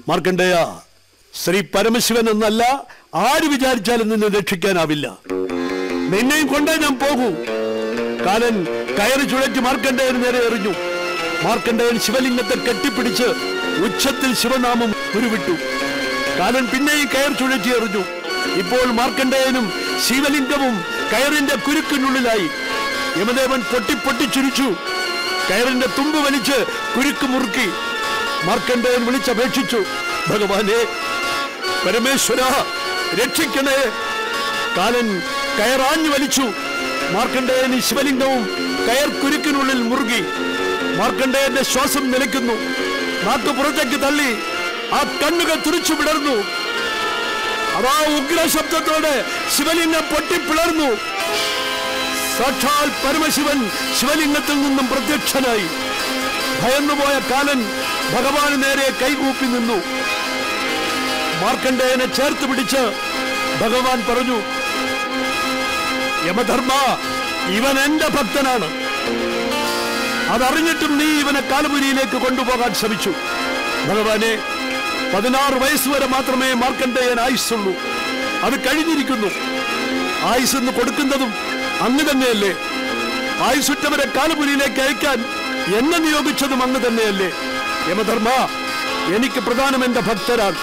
മാർക്കണ്ടേയ ശ്രീ പരമശിവൻ എന്നല്ല ആര് വിചാരിച്ചാലും നിന്നെ രക്ഷിക്കാനാവില്ല നിന്നെയും കൊണ്ടേ ഞാൻ പോകൂ കാലൻ കയറി ചുഴറ്റി മാർക്കണ്ഡേയന് നേരെ എറിഞ്ഞു മാർക്കണ്ഡേയൻ ശിവലിംഗത്തെ കെട്ടിപ്പിടിച്ച് ഉച്ചത്തിൽ ശിവനാമം ഉരുവിട്ടു കാലൻ പിന്നെയും കയർ ചുഴറ്റി എറിഞ്ഞു ഇപ്പോൾ മാർക്കണ്ഡേയനും ശിവലിംഗവും കയറിന്റെ കുരുക്കിനുള്ളിലായി യമദേവൻ പൊട്ടി പൊട്ടിച്ചുരിച്ചു കയറിന്റെ തുമ്പ് വലിച്ച് കുരുക്ക് മുറുക്കി മാർക്കണ്ഡേയൻ വിളിച്ചപേക്ഷിച്ചു ഭഗവാനെ പരമേശ്വര രക്ഷിക്കണേ കാലൻ കയറാഞ്ഞു വലിച്ചു മാർക്കണ്ഡേയന് ശിവലിംഗവും കയർ കുരുക്കിനുള്ളിൽ മുറുകി മാർക്കണ്ഡേയന്റെ ശ്വാസം നിലയ്ക്കുന്നു നാട്ടു പുറത്തേക്ക് തള്ളി ആ കണ്ണുകൾ തുറിച്ചു വിടർന്നു അതാ ഉഗ്ര ശബ്ദത്തോടെ ശിവലിംഗം പൊട്ടിപ്പിളർന്നു സാക്ഷാൽ പരമശിവൻ ശിവലിംഗത്തിൽ നിന്നും പ്രത്യക്ഷനായി ഭയന്നുപോയ കാലൻ ഭഗവാന് നേരെ കൈകൂപ്പി നിന്നു മാർക്കണ്ഡേയനെ ചേർത്ത് പിടിച്ച് ഭഗവാൻ പറഞ്ഞു യമധർമ്മ ഇവൻ എന്റെ ഭക്തനാണ് അതറിഞ്ഞിട്ടും നീ ഇവനെ കാലപുരിയിലേക്ക് കൊണ്ടുപോകാൻ ശ്രമിച്ചു ഭഗവാനെ പതിനാറ് വയസ്സ് വരെ മാത്രമേ മാർക്കണ്ഡേയൻ ആയുസ്സുള്ളൂ അത് കഴിഞ്ഞിരിക്കുന്നു ആയുസ് എന്ന് കൊടുക്കുന്നതും അങ്ങ് തന്നെയല്ലേ ആയുസുറ്റവരെ കാലപുരിയിലേക്ക് അയക്കാൻ എന്നെ നിയോഗിച്ചതും അങ്ങ് തന്നെയല്ലേ യമധർമ്മ എനിക്ക് പ്രധാനം എന്റെ ഭക്തരാണ്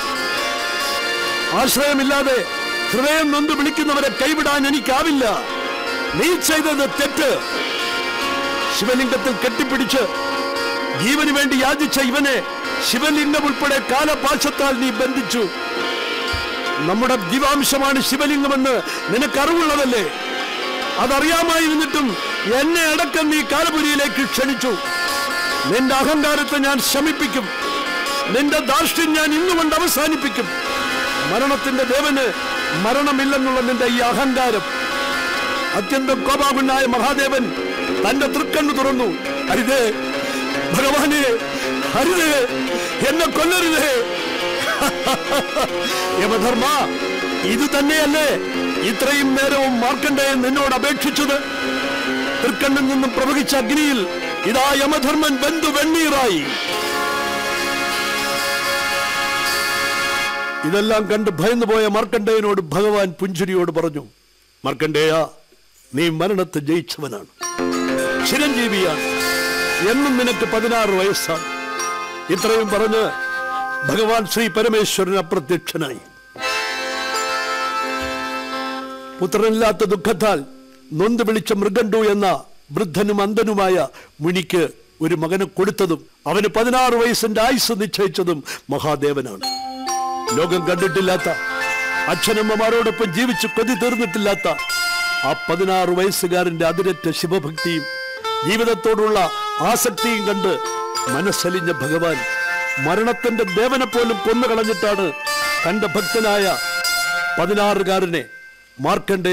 ആശ്രയമില്ലാതെ ഹൃദയം നൊന്ത് വിളിക്കുന്നവരെ കൈവിടാൻ എനിക്കാവില്ല നീ ചെയ്തത് തെറ്റ് ശിവലിംഗത്തിൽ കെട്ടിപ്പിടിച്ച് ജീവന് വേണ്ടി യാചിച്ച ഇവനെ ശിവലിംഗം ഉൾപ്പെടെ കാലപാശത്താൽ നീ ബന്ധിച്ചു നമ്മുടെ ജീവാംശമാണ് ശിവലിംഗമെന്ന് നിനക്ക് അറിവുള്ളതല്ലേ അതറിയാമായിരുന്നിട്ടും എന്നെ അടക്കം നീ കാലപുരിയിലേക്ക് ക്ഷണിച്ചു നിന്റെ അഹങ്കാരത്തെ ഞാൻ ശമിപ്പിക്കും നിന്റെ ധാർഷ്ട്യം ഞാൻ ഇന്നുകൊണ്ട് അവസാനിപ്പിക്കും മരണത്തിന്റെ ദേവന് മരണമില്ലെന്നുള്ള നിന്റെ ഈ അഹങ്കാരം അത്യന്തം കോപാകുണ്ടായ മഹാദേവൻ തന്റെ തൃക്കണ്ണു തുറന്നു ഹരിതേ ഭഗവാനെ ഹരിതേ എന്നെ കൊല്ലരുതേ യമധർമ്മ ഇത് തന്നെയല്ലേ ഇത്രയും നേരവും മാർക്കണ്ഡേയൻ നിന്നോട് അപേക്ഷിച്ചത് തൃക്കണ്ണിൽ നിന്നും പ്രവഹിച്ച അഗ്നിയിൽ ഇതാ യമധർമ്മൻ ബന്ധു വെണ്ണീറായി ഇതെല്ലാം കണ്ട് ഭയന്നുപോയ മാർക്കണ്ഡേയനോട് ഭഗവാൻ പുഞ്ചിരിയോട് പറഞ്ഞു മാർക്കണ്ഡേയ നീ മരണത്തെ ജയിച്ചവനാണ് ചിരഞ്ജീവിയാണ് എന്നും നിനക്ക് പതിനാറ് വയസ്സാണ് ഇത്രയും പറഞ്ഞ് ഭഗവാൻ ശ്രീ പരമേശ്വരൻ അപ്രത്യക്ഷനായി പുത്രനില്ലാത്ത ദുഃഖത്താൽ നൊന്ത് വിളിച്ച മൃഗണ്ടു എന്ന വൃദ്ധനും അന്ധനുമായ മുനിക്ക് ഒരു മകനെ കൊടുത്തതും അവന് പതിനാറ് വയസ്സിന്റെ ആയുസ് നിശ്ചയിച്ചതും മഹാദേവനാണ് ലോകം കണ്ടിട്ടില്ലാത്ത അച്ഛനമ്മമാരോടൊപ്പം ജീവിച്ച് കൊതി തീർന്നിട്ടില്ലാത്ത ആ പതിനാറ് വയസ്സുകാരന്റെ അതിരറ്റ ശിവഭക്തിയും ജീവിതത്തോടുള്ള ആസക്തിയും കണ്ട് മനസ്സലിഞ്ഞ ഭഗവാൻ മരണത്തിന്റെ ദേവനെ പോലും കൊന്നുകളഞ്ഞിട്ടാണ് തന്റെ ഭക്തനായ പതിനാറുകാരനെ മാർക്കണ്ഡേ